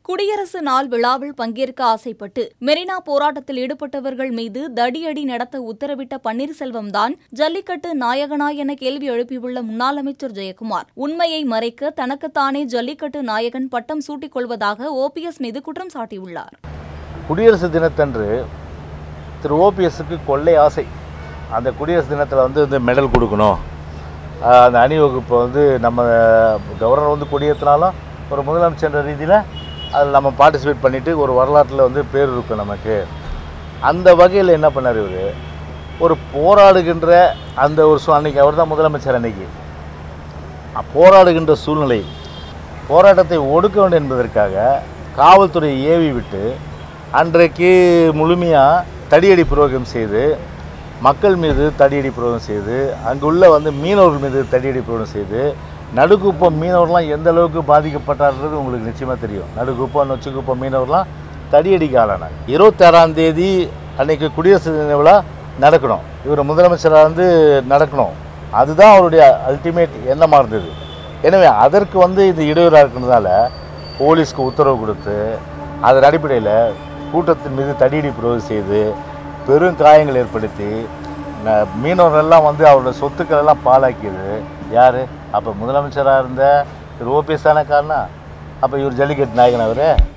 குடியரசு நாள் விழாவில் பங்கேற்க ஆசைப்பட்டு மெரினா போராட்டத்தில் ஈடுபட்டவர்கள் மீது தடியடி நடத்த உத்தரவிட்ட பன்னீர்செல்வம்தான் ஜல்லிக்கட்டு நாயகனா என கேள்வி எழுப்பியுள்ள முன்னாள் அமைச்சர் ஜெயக்குமார் உண்மையை மறைக்க தனக்குத்தானே ஜல்லிக்கட்டு நாயகன் பட்டம் சூட்டிக் கொள்வதாக ஓபிஎஸ் மீது குற்றம் சாட்டியுள்ளார் குடியரசு தினத்தன்று திரு ஓபிஎஸ்க்கு கொள்ளை ஆசை அந்த குடியரசு தினத்தில் வந்து இந்த மெடல் கொடுக்கணும் ஆஹ் அந்த அணிவகுப்பை வந்து நம்ம கவர்னர் வந்து கொடியேற்றினாலும் ஒரு முதலமைச்சர் ரீதியில் அதில் நம்ம பார்ட்டிசிபேட் பண்ணிவிட்டு ஒரு வரலாற்றில் வந்து பேர் இருக்கும் நமக்கு அந்த வகையில் என்ன பண்ணார் இவர் ஒரு போராடுகின்ற அந்த ஒரு சூ அன்னைக்கு அவர் தான் முதலமைச்சர் அன்னைக்கு அ- போராடுகின்ற சூழ்நிலை போராட்டத்தை ஒடுக்க வேண்டும் என்பதற்காக காவல்துறையை ஏவி விட்டு அன்றைக்கு முழுமையாக தடியடி புரோகம் செய்து மக்கள் மீது தடியடி புரோகம் செய்து அங்குள்ள வந்து மீனவர்கள் மீது தடியடி புரோகம் செய்து நடுக்குப்பம் மீனவர்லாம் எந்த அளவுக்கு பாதிக்கப்பட்டார்ன்றது உங்களுக்கு நிச்சயமாக தெரியும் நடுக்குப்பம் நொச்சிக்குப்பம் மீனவர்லாம் தடியடிக்கு ஆளானாங்க இருபத்தாறாம் தேதி அன்னைக்கு குடியரசு தின விழா நடக்கணும் இவர் முதலமைச்சராக வந்து நடக்கணும் அதுதான் அவருடைய அல்டிமேட் எண்ணமாக இருந்தது எனவே அதற்கு வந்து இது இடையூறாக இருக்கிறதுனால போலீஸ்க்கு உத்தரவு கொடுத்து அதன் அடிப்படையில் கூட்டத்தின் மீது தடியடி புரோகம் செய்து பெரும் காயங்கள் ஏற்படுத்தி ந- மீனவர்கள்லாம் வந்து அவரோட சொத்துக்கள் எல்லாம் பாழாக்கியது யார் அப்போ முதலமைச்சராக இருந்த திரு ஓபிஎஸ் தானே காரணம் அப்போ இவர் ஜல்லிக்கட்டு நாயகன் அவர்